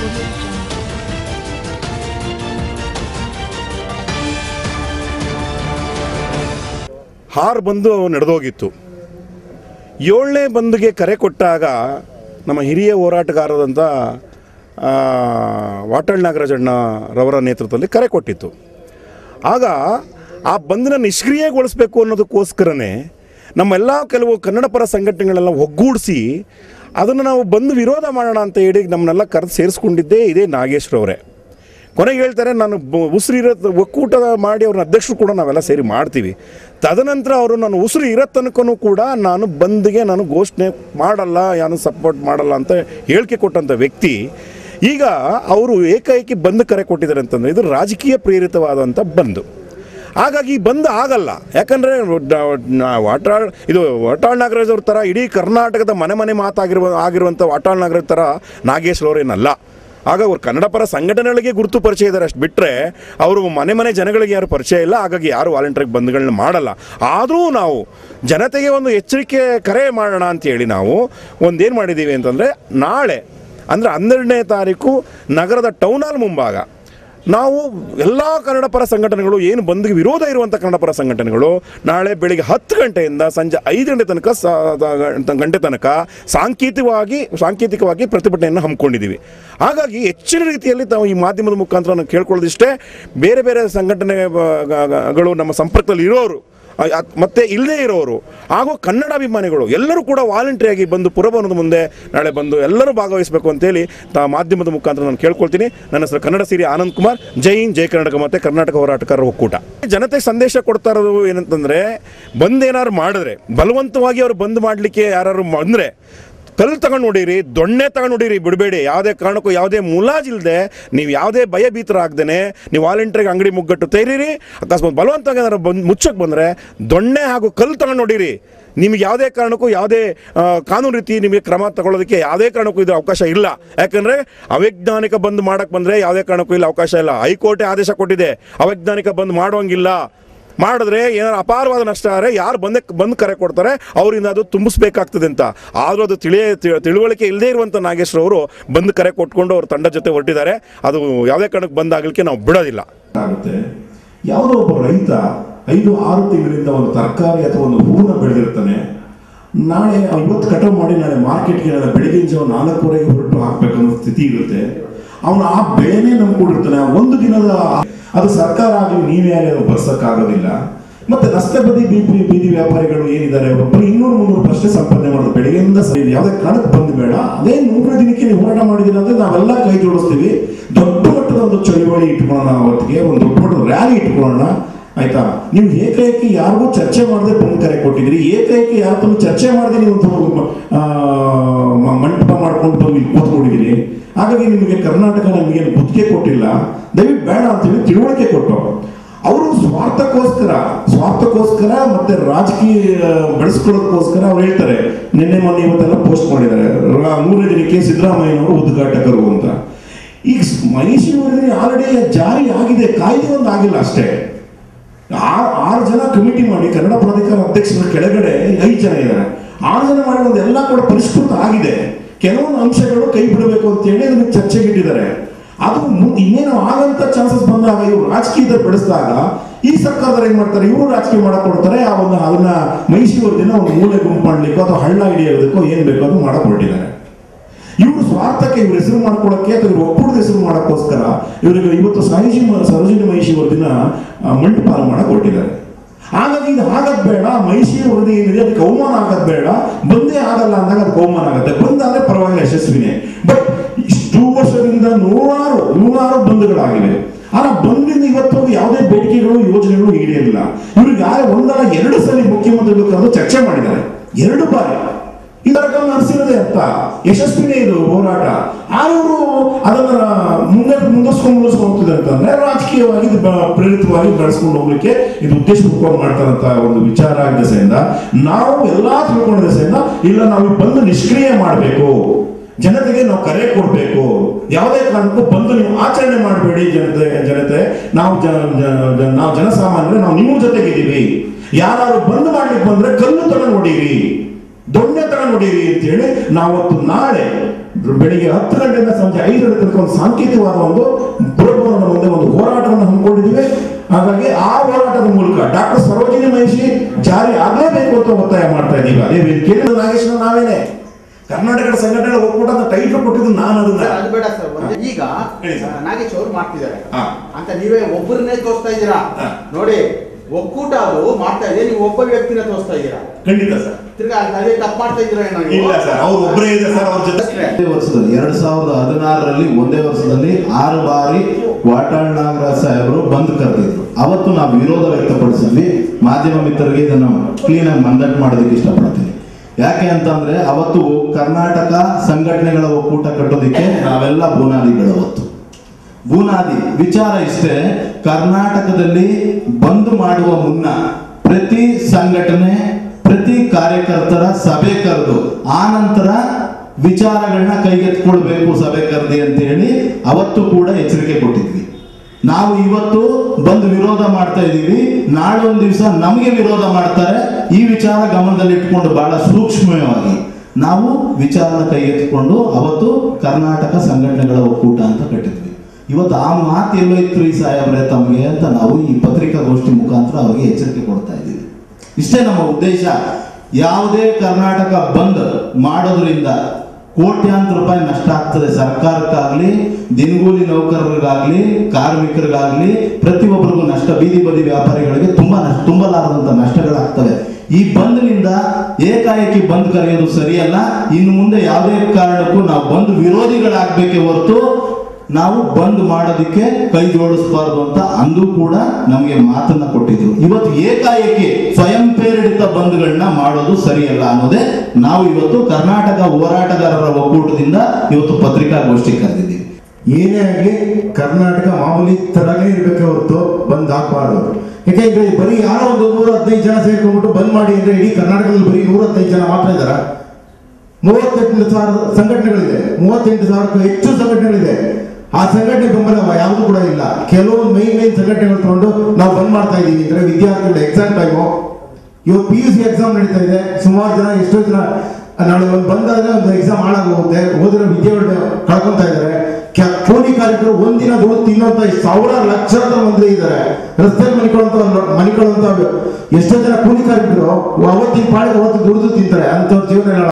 audio jungle. ಆರು ಬಂದು ನಡೆದೋಗಿತ್ತು ಏಳನೇ ಬಂದ್ಗೆ ಕರೆ ಕೊಟ್ಟಾಗ ನಮ್ಮ ಹಿರಿಯ ಹೋರಾಟಗಾರರಂಥ ಆ, ವಾಟಾಳ್ ನಾಗರಾಜಣ್ಣ ರವರ ನೇತೃತ್ವದಲ್ಲಿ ಕರೆ ಕೊಟ್ಟಿತ್ತು ಆಗ ಆ ಬಂದನ್ನ ನಿಷ್ಕ್ರಿಯಗೊಳಿಸಬೇಕು ಅನ್ನೋದಕ್ಕೋಸ್ಕರನೇ ನಮ್ಮೆಲ್ಲ ಕೆಲವು ಕನ್ನಡ ಪರ ಸಂಘಟನೆಗಳೆಲ್ಲ ಒಗ್ಗೂಡಿಸಿ ಅದನ್ನು ನಾವು ಬಂದು ವಿರೋಧ ಮಾಡೋಣ ಅಂತ ಹೇಳಿ ನಮ್ಮನ್ನೆಲ್ಲ ಕರೆದು ಸೇರಿಸ್ಕೊಂಡಿದ್ದೇ ಇದೇ ನಾಗೇಶ್ವರವರೇ ಕೊನೆಗೆ ಹೇಳ್ತಾರೆ ನಾನು ಬ- ಉಸಿರು ಇರೋ ಒಕ್ಕೂಟ ಮಾಡಿ ಅವ್ರನ್ನ ಅಧ್ಯಕ್ಷರು ಕೂಡ ನಾವೆಲ್ಲ ಸೇರಿ ಮಾಡ್ತೀವಿ ತದನಂತರ ಅವರು ನಾನು ಉಸಿರು ಇರೋ ತನಕನೂ ಕೂಡ ನಾನು ಬಂದ್ಗೆ ನಾನು ಘೋಷಣೆ ಮಾಡಲ್ಲ ಯಾನು ಸಪೋರ್ಟ್ ಮಾಡಲ್ಲ ಅಂತ ಹೇಳಿಕೆ ಕೊಟ್ಟಂಥ ವ್ಯಕ್ತಿ ಈಗ ಅವರು ಏಕಾಏಕಿ ಬಂದ್ ಕರೆ ಕೊಟ್ಟಿದ್ದಾರೆ ಅಂತಂದರೆ ಇದು ರಾಜಕೀಯ ಪ್ರೇರಿತವಾದಂಥ ಬಂದು ಹಾಗಾಗಿ ಈ ಬಂದ್ ಆಗಲ್ಲ ಯಾಕಂದರೆ ವಾಟಾಳ್ ಇದು ವಾಟಾಳ್ ನಾಗರಾಜ್ ಅವ್ರ ಥರ ಇಡೀ ಕರ್ನಾಟಕದ ಮನೆ ಮನೆ ಮಾತಾಗಿರುವ ಆಗಿರುವಂಥ ವಾಟಾಳ್ ನಾಗರಾಜ್ ಥರ ನಾಗೇಶ್ವರ ಅವರೇನಲ್ಲ ಆಗ ಅವ್ರು ಕನ್ನಡ ಪರ ಸಂಘಟನೆಗಳಿಗೆ ಗುರುತು ಪರಿಚಯ ಇದ್ದಾರೆ ಅಷ್ಟು ಬಿಟ್ಟರೆ ಅವರು ಮನೆ ಮನೆ ಜನಗಳಿಗೆ ಯಾರು ಪರಿಚಯ ಇಲ್ಲ ಹಾಗಾಗಿ ಯಾರು ವಾಲಂಟಿಯರ್ ಬಂದ್ಗಳನ್ನ ಮಾಡಲ್ಲ ಆದರೂ ನಾವು ಜನತೆಗೆ ಒಂದು ಎಚ್ಚರಿಕೆ ಕರೆ ಮಾಡೋಣ ಅಂತೇಳಿ ನಾವು ಒಂದೇನು ಮಾಡಿದ್ದೀವಿ ಅಂತಂದರೆ ನಾಳೆ ಅಂದರೆ ಹನ್ನೆರಡನೇ ತಾರೀಕು ನಗರದ ಟೌನ್ ಹಾಲ್ ಮುಂಭಾಗ ನಾವು ಎಲ್ಲ ಕನ್ನಡ ಪರ ಸಂಘಟನೆಗಳು ಏನು ಬಂದ್ಗೆ ವಿರೋಧ ಇರುವಂಥ ಕನ್ನಡ ಪರ ಸಂಘಟನೆಗಳು ನಾಳೆ ಬೆಳಿಗ್ಗೆ ಹತ್ತು ಗಂಟೆಯಿಂದ ಸಂಜೆ ಐದು ಗಂಟೆ ತನಕ ಸ- ದ- ಗಂಟೆ ತನಕ ಸಾಂಕೇತಿಕವಾಗಿ ಸಾಂಕೇತಿಕವಾಗಿ ಪ್ರತಿಭಟನೆಯನ್ನು ಹಮ್ಮಿಕೊಂಡಿದ್ದೀವಿ ಹಾಗಾಗಿ ಹೆಚ್ಚಿನ ರೀತಿಯಲ್ಲಿ ತಾವು ಈ ಮಾಧ್ಯಮದ ಮುಖಾಂತರ ನಾನು ಕೇಳ್ಕೊಳ್ಳೋದಿಷ್ಟೇ ಬೇರೆ ಬೇರೆ ಸಂಘಟನೆಗಳು ನಮ್ಮ ಸಂಪರ್ಕದಲ್ಲಿ ಇರೋರು ಆ- ಆ- ಮತ್ತೆ ಇಲ್ಲದೇ ಇರೋರು ಹಾಗೂ ಕನ್ನಡ ಅಭಿಮಾನಿಗಳು ಎಲ್ಲರೂ ಕೂಡ ವಾಲಂಟ್ರಿಯಾಗಿ ಬಂದು ಪುರಭವನದ ಮುಂದೆ ನಾಳೆ ಬಂದು ಎಲ್ಲರೂ ಭಾಗವಹಿಸಬೇಕು ಅಂತೇಳಿ ತಾ ಮಾಧ್ಯಮದ ಮುಖಾಂತರ ನಾನು ಕೇಳ್ಕೊಳ್ತೀನಿ ನನ್ನ ಹೆಸರು ಕನ್ನಡ ಸಿರಿ ಆನಂದ್ ಕುಮಾರ್ ಜೈ ಹಿಂದ್ ಜೈ ಕರ್ನಾಟಕ ಮತ್ತೆ ಕರ್ನಾಟಕ ಹೋರಾಟಗಾರರ ಒಕ್ಕೂಟ ಜನತೆಗೆ ಸಂದೇಶ ಕೊಡ್ತಾ ಇರೋದು ಏನಂತಂದ್ರೆ ಬಂದ್ ಏನಾದ್ರು ಮಾಡಿದ್ರೆ ಬಲವಂತವಾಗಿ ಅವ್ರು ಬಂದ್ ಮಾಡಲಿಕ್ಕೆ ಯಾರು ಬಂದ್ರೆ ಕಲ್ಲು ತಗೊಂಡು ನೋಡಿರಿ ದೊಣ್ಣೆ ತಗೊಂಡು ನೋಡಿರಿ ಬಿಡಬೇಡಿ ಯಾವುದೇ ಕಾರಣಕ್ಕೂ ಯಾವುದೇ ಮುಲಾಜಿಲ್ಲದೆ ನೀವು ಯಾವುದೇ ಭಯಭೀತರಾಗ್ದೇ ನೀವು ವಾಲಂಟ್ರಿಗೆ ಅಂಗಡಿ ಮುಗ್ಗಟ್ಟು ತೆರೀರಿ ಅಕಸ್ಮಾತ್ ಬಲವಂತವಾಗಿ ಏನಾರು ಬಂದು ಮುಚ್ಚಕ್ಕೆ ಬಂದರೆ ದೊಣ್ಣೆ ಹಾಗೂ ಕಲ್ಲು ತಗೊಂಡು ನೋಡಿರಿ ನಿಮಗೆ ಯಾವುದೇ ಕಾರಣಕ್ಕೂ ಯಾವುದೇ ಆ, ಕಾನೂನು ರೀತಿ ನಿಮಗೆ ಕ್ರಮ ತಗೊಳ್ಳೋದಕ್ಕೆ ಯಾವುದೇ ಕಾರಣಕ್ಕೂ ಇದು ಅವಕಾಶ ಇಲ್ಲ ಯಾಕಂದರೆ ಅವೈಜ್ಞಾನಿಕ ಬಂದ್ ಮಾಡಕ್ಕೆ ಬಂದರೆ ಯಾವುದೇ ಕಾರಣಕ್ಕೂ ಇಲ್ಲ ಅವಕಾಶ ಇಲ್ಲ ಹೈಕೋರ್ಟೇ ಆದೇಶ ಕೊಟ್ಟಿದೆ ಅವೈಜ್ಞಾನಿಕ ಬಂದ್ ಮಾಡುವಂಗಿಲ್ಲ ಮಾಡಿದ್ರೆ ಏನಾರು ಅಪಾರವಾದ ನಷ್ಟ ಆದರೆ ಯಾರು ಬಂದೆ ಬಂದು ಕರೆ ಕೊಡ್ತಾರೆ ಅವರಿಂದ ಅದು ತುಂಬಿಸ್ಬೇಕಾಗ್ತದೆ ಅಂತ ಆದರೂ ಅದು ತಿಳಿಯ ತಿ- ತಿಳುವಳಿಕೆ ಇಲ್ಲದೇ ಇರುವಂಥ ನಾಗೇಶ್ವರ ಅವರು ಬಂದು ಕರೆ ಕೊಟ್ಕೊಂಡು ಅವ್ರ ತಂಡ ಜೊತೆ ಹೊರಟಿದ್ದಾರೆ ಅದು ಯಾವುದೇ ಕಾರಣಕ್ಕೆ ಬಂದಾಗಲಿಕ್ಕೆ ನಾವು ಬಿಡೋದಿಲ್ಲ ಆಗುತ್ತೆ ಯಾವುದೋ ಒಬ್ಬ ರೈತ ಐದು ಆರು ತಿಂಗಳಿಂದ ಒಂದು ತರಕಾರಿ ಅಥವಾ ಒಂದು ಹೂವನ್ನ ಬೆಳೆದಿರ್ತಾನೆ ನಾಳೆ ಇವತ್ತು ಕಟಾವು ಮಾಡಿ ನಾಳೆ ಮಾರ್ಕೆಟ್ಗೆ ನಾಳೆ ಬೆಳಗಿನ ಜಾವ ನಾಲ್ಕೂವರೆಗೆ ಹೊರಟು ಹಾಕ್ಬೇಕು ಅನ್ನೋ ಸ್ಥಿತಿ ಇರುತ್ತೆ ಅವನು ಆ ಬೆಳೆನೇ ನಂಬ್ಕೊಂಡಿರ್ತಾನೆ ಆ ಒಂದು ದಿನದ ಅದು ಸರ್ಕಾರ ಆಗಲಿ ನೀವೇ ಆಗಲಿ ಅದು ಬರ್ಸಕ್ಕಾಗೋದಿಲ್ಲ ಮತ್ತೆ ರಸ್ತೆ ಬದಿ ಬೀದಿ ಬೀದಿ ವ್ಯಾಪಾರಿಗಳು ಏನಿದ್ದಾರೆ ಒಬ್ಬರು ಇನ್ನೂರು ಮುನ್ನೂರು ಪ್ರಶ್ನೆ ಸಂಪಾದನೆ ಮಾಡೋದು ಬೆಳಗ್ಗೆಯಿಂದ ಸರಿ ಯಾವುದೇ ಕಾರಣಕ್ಕೆ ಬಂದು ಬೇಡ ಅದೇ ನೂರನೇ ದಿನಕ್ಕೆ ನೀವು ಹೋರಾಟ ಮಾಡಿದ್ದೀರ ಅಂದ್ರೆ ನಾವೆಲ್ಲ ಕೈ ಜೋಡಿಸ್ತೀವಿ ದೊಡ್ಡ ಮಟ್ಟದ ಒಂದು ಚಳುವಳಿ ಇಟ್ಕೊಳ್ಳೋಣ ಅವತ್ತಿಗೆ ಒಂದು ದೊಡ್ಡ ಮಟ್ಟದ ರ್ಯಾಲಿ ಇಟ್ಕೊಳ್ಳೋಣ ಆಯ್ತಾ ನೀವು ಏಕೈಕಿ ಯಾರಿಗೂ ಚರ್ಚೆ ಮಾಡದೆ ಬಂದು ಕರೆ ಕೊಟ್ಟಿದ್ರಿ ಏಕೈಕಿ ಯಾರ ತಂದು ಚರ್ಚೆ ಮಾಡದೆ ನೀವು ಒಂದು ಆ, ಮ- ಮಂಟಪ ಮಾಡ್ಕೊಂಡು ಬಂದು ಇಲ್ಲಿ ಕೂತ್ಕೊಂಡಿದ್ದೀರಿ ಹಾಗಾಗಿ ನಿಮಗೆ ಕರ್ನಾಟಕ ನಮಗೆ ಗುತ್ತಿಗೆ ಕೊಟ್ಟಿಲ್ಲ ದಯವಿಟ್ಟು ಬೇಡ ಅಂತೇಳಿ ತಿಳುವಳಿಕೆ ಕೊಟ್ಟು ಅವರು ಸ್ವಾರ್ಥಕ್ಕೋಸ್ಕರ ಸ್ವಾರ್ಥಕ್ಕೋಸ್ಕರ ಮತ್ತೆ ರಾಜಕೀಯ ಬೆಳೆಸ್ಕೊಳ್ಳೋದಕ್ಕೋಸ್ಕರ ಅವ್ರು ಹೇಳ್ತಾರೆ ನಿನ್ನೆ ಮೊನ್ನೆ ಇವತ್ತೆಲ್ಲ ಪೋಸ್ಟ್ ಮಾಡಿದ್ದಾರೆ ರ- ಮೂರನೇ ದಿನಕ್ಕೆ ಸಿದ್ದರಾಮಯ್ಯನವರು ಉದ್ಘಾಟಕರು ಅಂತ ಈಗ ಮಹಿಷಿ ವರದಿ ಆಲ್ರೆಡಿ ಜಾರಿ ಆಗಿದೆ ಕಾಯ್ದೆ ಒಂದು ಆಗಿಲ್ಲ ಅಷ್ಟೇ ಆರು ಆರು ಜನ ಕಮಿಟಿ ಮಾಡಿ ಕನ್ನಡ ಪ್ರಾಧಿಕಾರ ಅಧ್ಯಕ್ಷರ ಕೆಳಗಡೆ ಐದು ಜನ ಇದ್ದಾರೆ ಆರು ಜನ ಮಾಡಿ ಒಂದು ಎಲ್ಲ ಕೂಡ ಪರಿಷ್ಕೃತ ಆಗಿದೆ ಕೆಲವೊಂದು ಅಂಶಗಳು ಕೈ ಬಿಡಬೇಕು ಅಂತ ಹೇಳಿ ಅದನ್ನು ಚರ್ಚೆಗೆ ಇಟ್ಟಿದ್ದಾರೆ ಅದು ಮುಂದೆ ಇನ್ನೇನು ಆಗಂತ ಚಾನ್ಸಸ್ ಬಂದಾಗ ಇವರು ರಾಜಕೀಯದ ಬೆಳೆಸಿದಾಗ ಈ ಸರ್ಕಾರದವ್ರು ಏನ್ ಮಾಡ್ತಾರೆ ಇವರು ರಾಜಕೀಯ ಮಾಡಕ್ ಕೊಡ್ತಾರೆ ಆ ಒಂದು ಅದನ್ನ ಮೈಸೂರು ದಿನ ಒಂದು ಮೂಲೆ ಗುಂಪು ಮಾಡ್ಲಿಕ್ಕೋ ಅಥವಾ ಹಳ್ಳ ಹಿಡಿಯೋದಕ್ಕೋ ಏನ್ ಬೇಕೋ ಅದು ಮಾಡಕ್ ಹೊರಟಿದ್ದಾರೆ ಇವರು ಸ್ವಾರ್ಥಕ್ಕೆ ಇವ್ರ ಹೆಸರು ಮಾಡ್ಕೊಳ್ಳೋಕೆ ಅಥವಾ ಇವ್ರ ಒಕ್ಕೂಟದ ಹೆಸರು ಮಾಡೋಕ್ಕೋಸ್ಕರ ಇವರಿಗೆ ಇವತ್ತು ಸಾಯಿಜಿ ಸರೋಜಿನಿ ಮಹಿಷಿ ವರದಿನ ಆ, ಮಂಟಪ ಮಾಡಕ್ ಹೊರಟಿದ್ದಾರೆ ಹಾಗಾಗಿ ಇದು ಆಗದ್ ಬೇಡ ಮಹಿಷಿ ವರದಿ ಏನಿದೆ ಅದಕ್ಕೆ ಅವಮಾನ ಆಗದ್ ಬೇಡ ಬಂದೇ ಆಗಲ್ಲ ಅಂದಾಗ ಅದಕ್ಕೆ ಅವಮಾನ ಆಗುತ್ತೆ ಬಂದಾದ್ರೆ ಪರವಾಗಿಲ್ಲ ಯಶಸ್ವಿನೇ ಬಟ್ ಇಷ್ಟು ವರ್ಷದಿಂದ ನೂರಾರು ನೂರಾರು ಬಂಧುಗಳಾಗಿವೆ ಆದ್ರೆ ಬಂದಿಂದ ಇವತ್ತು ಯಾವುದೇ ಬೇಡಿಕೆಗಳು ಯೋಜನೆಗಳು ಈಡೇರಿಲ್ಲ ಇವ್ರಿಗೆ ಯಾರೇ ಒಂದಲ್ಲ ಎರಡು ಸಲ ಮುಖ್ಯಮಂತ್ರಿಗಳು ಕರೆದು ಚರ್ಚೆ ಮಾಡಿದ್ದಾರೆ ಎರಡು ಬಾರಿ ಇದರ ನಡೆಸಿರೋದೇ ಅರ್ಥ ಯಶಸ್ವಿನೇ ಇದು ಹೋರಾಟ ಆದರೂ ಅದನ್ನ ಮುಂದೆ ಮುಂದಸ್ಕೊಂಡು ಮುಂದಸ್ಕೊಂಡು ಹೋಗ್ತಿದೆ ಅಂತಂದ್ರೆ ರಾಜಕೀಯವಾಗಿ ಇದು ಬ- ಪ್ರೇರಿತವಾಗಿ ಬೆಳೆಸ್ಕೊಂಡು ಹೋಗ್ಲಿಕ್ಕೆ ಇದು ಉದ್ದೇಶಪೂರ್ವಕವಾಗಿ ಮಾಡ್ತಾರಂತ ಒಂದು ವಿಚಾರ ಆದ ದೆಸೆಯಿಂದ ನಾವು ಎಲ್ಲಾ ತಿಳ್ಕೊಂಡ ದೆಸೆಯಿಂದ ಇಲ್ಲ ನಾವು ಬಂದು ನಿಷ್ಕ್ರಿಯ ಮಾಡಬೇಕು ಜನತೆಗೆ ನಾವು ಕರೆ ಕೊಡಬೇಕು ಯಾವುದೇ ಕಾರಣಕ್ಕೂ ಬಂದು ನೀವು ಆಚರಣೆ ಮಾಡಬೇಡಿ ಜನತೆ ಜನತೆ ನಾವು ಜನ ಜನ- ಜನ- ನಾವು ಜನಸಾಮಾನ್ಯರು ನಾವು ನಿಮ್ಮ ಜೊತೆಗಿದ್ದೀವಿ ಯಾರು ಬಂದ್ ಮಾಡ್ಲಿಕ್ಕೆ ಬಂದ್ರೆ ಕಲ್ಲು ತಗೊಂಡು ಹೊಡೀರಿ ದೊಣ್ಣೆ ತರ ನೋಡಿರಿ ಅಂತೇಳಿ ನಾವತ್ತು ನಾಳೆ ಬೆಳಿಗ್ಗೆ ಹತ್ತು ಗಂಟೆಯಿಂದ ಸಂಜೆ ಐದು ಗಂಟೆ ತನಕ ಒಂದು ಸಾಂಕೇತಿಕವಾದ ಒಂದು ಪುರಭವನ ಮುಂದೆ ಒಂದು ಹೋರಾಟವನ್ನು ಹಮ್ಮಿಕೊಂಡಿದ್ದೀವಿ ಹಾಗಾಗಿ ಆ ಹೋರಾಟದ ಮೂಲಕ ಡಾಕ್ಟರ್ ಸರೋಜಿನಿ ಮಹಿಷಿ ಜಾರಿ ಆಗಲೇಬೇಕು ಅಂತ ಒತ್ತಾಯ ಮಾಡ್ತಾ ಇದ್ದೀವಿ ಅದೇ ವೇದಿಕೆಯಲ್ಲಿ ನಾಗೇಶ್ ನಾವೇನೆ ಕರ್ನಾಟಕದ ಸಂಘಟನೆ ಒಕ್ಕೂಟ ಅಂತ ಟೈಟ್ಲ್ ಕೊಟ್ಟಿದ್ದು ನಾನು ಅದನ್ನ ಸರ್, ಅದು ಬೇಡ ಸರ್ ಒಂದು ಈಗ ಹೇಳಿ ಸರ್. ಆ, ನಾಗೇಶ್ ಅವರು ಮಾಡ್ತಿದ್ದಾರೆ ಹಾ. ಅಂತ ನೀವೇ ಒಬ್ಬರನ್ನೇ ತೋರಿಸ್ತಾ ಇದ್ದೀರಾ ಹಾ. ನೋಡಿ ಒಕ್ಕೂಟ ಅದು ಮಾಡ್ತಾ ಇದೆ ನೀವು ಒಬ್ಬ ವ್ಯಕ್ತಿನ ತೋರಿಸ್ತಾ ಇದ್ದೀರಾ ಖಂಡಿತ ಸರ್ ತಿರ್ಗಾ ಅಲ್ಲಿ ಅದೇ ತಪ್ಪು ಮಾಡ್ತಾ ಇದ್ದೀರಾ ಏನೋ ನೀವು? ಇಲ್ಲ ಸರ್ ಅವ್ರು ಒಬ್ಬರೇ ಇದೆ ಸರ್ ಅವ್ರ ಜೊತೆ ಅಷ್ಟೇ. ಒಂದೇ ವರ್ಷದಲ್ಲಿ ಎರಡ್ ಸಾವಿರದ ಹದಿನಾರರಲ್ಲಿ ಒಂದೇ ವರ್ಷದಲ್ಲಿ ಆರು ಬಾರಿ ವಾಟಾಳ್ ನಾಗರಾಜ್ ಸಾಹೇಬರು ಬಂದ್ ಕರೆದಿದ್ರು ಅವತ್ತು ನಾವು ವಿರೋಧ ವ್ಯಕ್ತಪಡಿಸಿದ್ವಿ ಮಾಧ್ಯಮ ಮಿತ್ರರಿಗೆ ಇದನ್ನು ಕ್ಲೀನ್ ಆಗಿ ಮಂದಟ್ ಮಾಡೋದಕ್ಕೆ ಇಷ್ಟಪಡ್ತೀನಿ ಯಾಕೆ ಅಂತಂದ್ರೆ ಅವತ್ತು ಕರ್ನಾಟಕ ಸಂಘಟನೆಗಳ ಒಕ್ಕೂಟ ಕಟ್ಟೋದಿಕ್ಕೆ ನಾವೆಲ್ಲ ಬುನಾದಿಗಳು ಅವತ್ತು ಬುನಾದಿ ವಿಚಾರ ಇಷ್ಟೇ ಕರ್ನಾಟಕದಲ್ಲಿ ಬಂದ್ ಮಾಡುವ ಮುನ್ನ ಪ್ರತಿ ಸಂಘಟನೆ ಪ್ರತಿ ಕಾರ್ಯಕರ್ತರ ಸಭೆ ಕರೆದು ಆ ನಂತರ ವಿಚಾರಗಳನ್ನ ಕೈಗೆತ್ಕೊಳ್ಬೇಕು ಸಭೆ ಕರೆದಿ ಅಂತ ಹೇಳಿ ಅವತ್ತು ಕೂಡ ಎಚ್ಚರಿಕೆ ಕೊಟ್ಟಿದ್ವಿ ನಾವು ಇವತ್ತು ಬಂದು ವಿರೋಧ ಮಾಡ್ತಾ ಇದ್ದೀವಿ ನಾಳೆ ಒಂದ್ ದಿವಸ ನಮಗೆ ವಿರೋಧ ಮಾಡ್ತಾರೆ ಈ ವಿಚಾರ ಗಮನದಲ್ಲಿ ಇಟ್ಕೊಂಡು ಬಹಳ ಸೂಕ್ಷ್ಮವಾಗಿ ನಾವು ವಿಚಾರನ ಕೈಗೆತ್ತಿಕೊಂಡು ಅವತ್ತು ಕರ್ನಾಟಕ ಸಂಘಟನೆಗಳ ಒಕ್ಕೂಟ ಅಂತ ಕಟ್ಟಿದ್ವಿ ಇವತ್ತು ಆ ಮಾತು ಎಲ್ಲೋಯ್ತು ಈ ಸಾಹೇಬ್ರೆ ತಮಗೆ ಅಂತ ನಾವು ಈ ಪತ್ರಿಕಾಗೋಷ್ಠಿ ಮುಖಾಂತರ ಅವರಿಗೆ ಎಚ್ಚರಿಕೆ ಕೊಡ್ತಾ ಇದ್ದೀವಿ ಇಷ್ಟೇ ನಮ್ಮ ಉದ್ದೇಶ ಯಾವುದೇ ಕರ್ನಾಟಕ ಬಂದ್ ಮಾಡೋದ್ರಿಂದ ಕೋಟ್ಯಾಂತರ ರೂಪಾಯಿ ನಷ್ಟ ಆಗ್ತದೆ ಸರ್ಕಾರಕ್ಕಾಗ್ಲಿ ದಿನಗೂಲಿ ನೌಕರರಿಗಾಗ್ಲಿ ಕಾರ್ಮಿಕರಿಗಾಗ್ಲಿ ಪ್ರತಿಯೊಬ್ಬರಿಗೂ ನಷ್ಟ ಬೀದಿ ಬದಿ ವ್ಯಾಪಾರಿಗಳಿಗೆ ತುಂಬಾ ನಷ್ಟ ತುಂಬಲಾರದಂತ ನಷ್ಟಗಳಾಗ್ತವೆ ಈ ಬಂದ್ನಿಂದ ಏಕಾಏಕಿ ಬಂದ್ ಕರೆಯೋದು ಸರಿಯಲ್ಲ ಇನ್ನು ಮುಂದೆ ಯಾವುದೇ ಕಾರಣಕ್ಕೂ ನಾವು ಬಂದ್ ವಿರೋಧಿಗಳಾಗಬೇಕೇ ಹೊರತು ನಾವು ಬಂದ್ ಮಾಡೋದಕ್ಕೆ ಕೈ ಜೋಡಿಸಬಾರ್ದು ಅಂತ ಅಂದು ಕೂಡ ನಮಗೆ ಮಾತನ್ನ ಕೊಟ್ಟಿದ್ರು ಇವತ್ತು ಏಕಾಏಕಿ ಸ್ವಯಂ ಪ್ರೇರಿತ ಬಂದ್ಗಳನ್ನ ಮಾಡೋದು ಸರಿಯಲ್ಲ ಅನ್ನೋದೇ ನಾವು ಇವತ್ತು ಕರ್ನಾಟಕ ಹೋರಾಟಗಾರರ ಒಕ್ಕೂಟದಿಂದ ಇವತ್ತು ಪತ್ರಿಕಾಗೋಷ್ಠಿ ಕರೆದಿದ್ದೀವಿ ಏನೇ ಆಗಲಿ ಕರ್ನಾಟಕ ಮಾಮೂಲಿ ತರನೇ ಇರ್ಬೇಕೆ ಹೊರತು ಬಂದ್ ಹಾಕ್ಬಾರ್ದು ಯಾಕೆಂದ್ರೆ ಬರೀ ಯಾರೋ ಒಂದು ನೂರ ಹದಿನೈದು ಜನ ಸೇರ್ಕೊಂಡ್ಬಿಟ್ಟು ಬಂದ್ ಮಾಡಿ ಅಂದ್ರೆ ಇಡೀ ಕರ್ನಾಟಕದಲ್ಲಿ ಬರೀ ನೂರ ಹದಿನೈದು ಜನ ಮಾತ್ರ ಇದಾರ ಮೂವತ್ತೆಂಟು ಸಾವಿರ ಸಂಘಟನೆಗಳಿದೆ ಮೂವತ್ತೆಂಟು ಸಾವಿರಕ್ಕೂ ಹೆಚ್ಚು ಸಂಘಟನೆಗಳಿದೆ ಆ ಸಂಘಟನೆ ಬೆಂಬಲ ಯಾವುದು ಕೂಡ ಇಲ್ಲ ಕೆಲವೊಂದು ಮೈನ್ ಮೈನ್ ಸಂಘಟನೆಗಳು ತಗೊಂಡು ನಾವು ಬಂದ್ ಮಾಡ್ತಾ ಇದೀವಿ ಅಂದ್ರೆ ವಿದ್ಯಾರ್ಥಿಗಳ ಎಕ್ಸಾಮ್ ಟೈಮು ಇವತ್ತು ಪಿ ಯು ಸಿ ಎಕ್ಸಾಮ್ ನಡೀತಾ ಇದೆ ಸುಮಾರು ಜನ ಎಷ್ಟೋ ಜನ ನಾಳೆ ಒಂದು ಬಂದಾದ್ರೆ ಒಂದು ಎಕ್ಸಾಮ್ ಹಾಳಾಗೋಗುತ್ತೆ ಓದಿರೋ ವಿದ್ಯೆಗಳನ್ನ ಕಳ್ಕೊಂತಾ ಇದ್ದಾರೆ ಕೆ- ಕೂಲಿ ಕಾರ್ಮಿಕರು ಒಂದಿನ ದುಡ್ಡು ತಿನ್ನೋಂತ ಸಾವಿರಾರು ಲಕ್ಷಾಂತರ ಮಂದಿ ಇದ್ದಾರೆ ರಸ್ತೆ ಮನಿಕೊಳ್ಳುವಂತ ಮನಿಕೊಳ್ಳುವಂತ ಎಷ್ಟೋ ಜನ ಕೂಲಿ ಕಾರ್ಮಿಕರು ಅವತ್ತಿನ ಪಾಳಿಗೆ ಅವತ್ತು ದುಡಿದು ತಿಂತಾರೆ ಅಂತವ್ರ ಜೀವನ